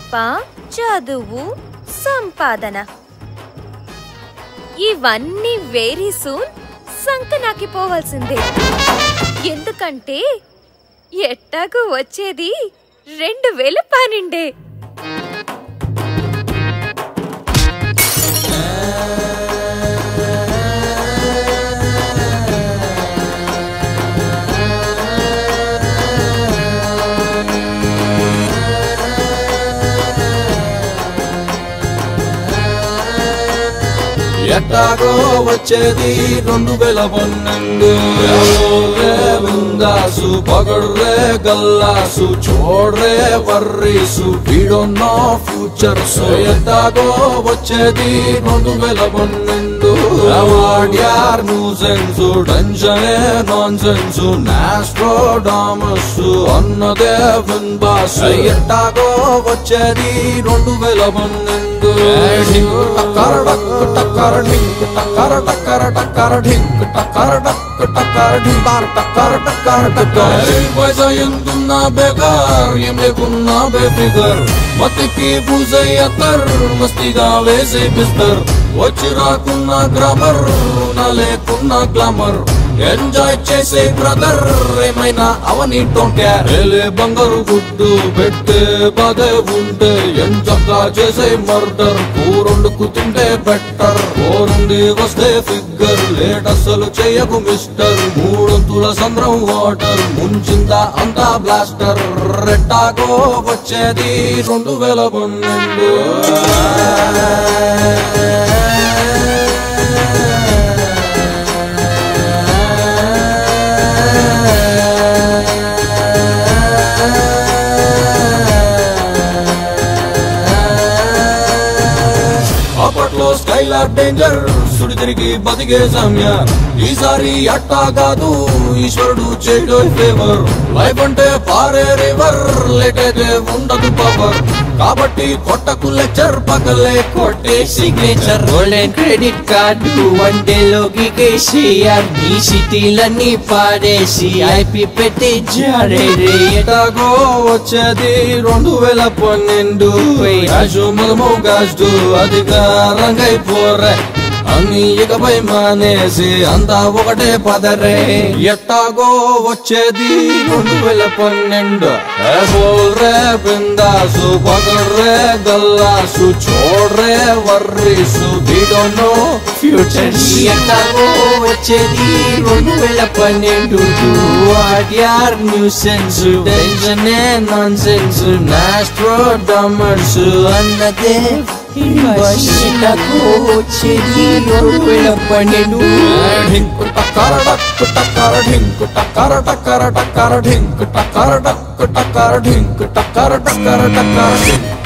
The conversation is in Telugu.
గొప్ప చదువు సంపాదన ఇవన్నీ వెరీ సూన్ సంకనాకిపోవాల్సిందే ఎందుకంటే ఎట్టాగు వచ్చేది రెండు వేల పన్నెండే ఎట్టాగో వచ్చేది రెండు వేల పన్నెండు ఎవరే విందాసు పగడ్రే గల్లాసు చూడ్రే వర్రీసు వీడొన్నో ఫ్యూచర్స్ ఎట్టాగో వచ్చేది రెండు వేల పన్నెండు అవార్డ్యార్ న్యూసెన్స్ టెన్షనే నాన్ సెన్స్ నాస్ట్రోడామస్ అన్నదే వింబాస్ ఎట్టాగో వచ్చేది రెండు వేల పన్నెండు టక్కర డక్ టక్కర ఢింక్ టక్కర టక్కర టక్కర ఢింక్ టక్కర డక్ టక్కర ఢింకార్ టక్కర టక్కర టక్కర పైసా ఎందున్నా బేగార్ ఏం లేకున్నా బేఫిగర్ మతికి పూజై అత్తర్ మస్తిగా వేసే బిస్తర్ వచ్చి రాకున్న గ్రామర్ నా లేకున్న గ్లామర్ ఎంజాయ్ చేసే బ్రదర్ ఏమైనా అవని డోంట్ కేర్ ఏలే బంగారు గుడ్డు పెట్టే బాధే ఉంటే ఎంచక్కా చేసే మర్డర్ కూరొండుకు తింటే బెటర్ కోరుండి వస్తే ఫిగ్గర్ లేట్ అస్సలు చేయకు మిస్టర్ మూడొంతుల సంద్రం వాటర్ ముంచిందా అంతా బ్లాస్టర్ రెట్టాగో వచ్చేది రెండు వేల పన్నెండు అప్పట్లో స్కైలార్ డేంజర్ సుడి తిరిగి బతికే సమయ ఈసారి అట్టా కాదు ఈశ్వరుడు చేయడో ఫేవర్ లైఫ్ అంటే పారే రివర్ లేట్ అయితే ఉండదు పవర్ కాబట్టి కొట్టకు లెక్చర్ పగలే కొట్టే signature golden credit card one డేలోకి కేసీఆర్ ఈ సిటీలన్నీ పాడేసి ఐపీ పెట్టి జారే రే ఎటాగో వచ్చేది రెండు వేల పన్నెండు గాజు మలము గాజు అధికారంగా పోరే అన్ని ఇకపై మానేసి అంతా ఒకటే పదరే ఎట్టాగో వచ్చేది రెండు వేల పన్నెండు ఏ బోల్రే బిందాసు పగడ్రే గల్లాసు చూడ్రే వర్రీసు వీడోనో ఫ్యూచర్ ఎట్లాగో వచ్చేది రెండు వేల పన్నెండు ఆర్ఆర్ nuisance tension nonsense Nostradamus అన్నదే ఎట్లాగో వచ్చేది రెండు వేల పన్నెండు ढिंक टक्कर डक टक्कर ढिंक टक्कर टक्कर टक्कर ढिंक टक्कर डक टक्कर ढिंक टक्कर टक्कर टक्कर ढिंक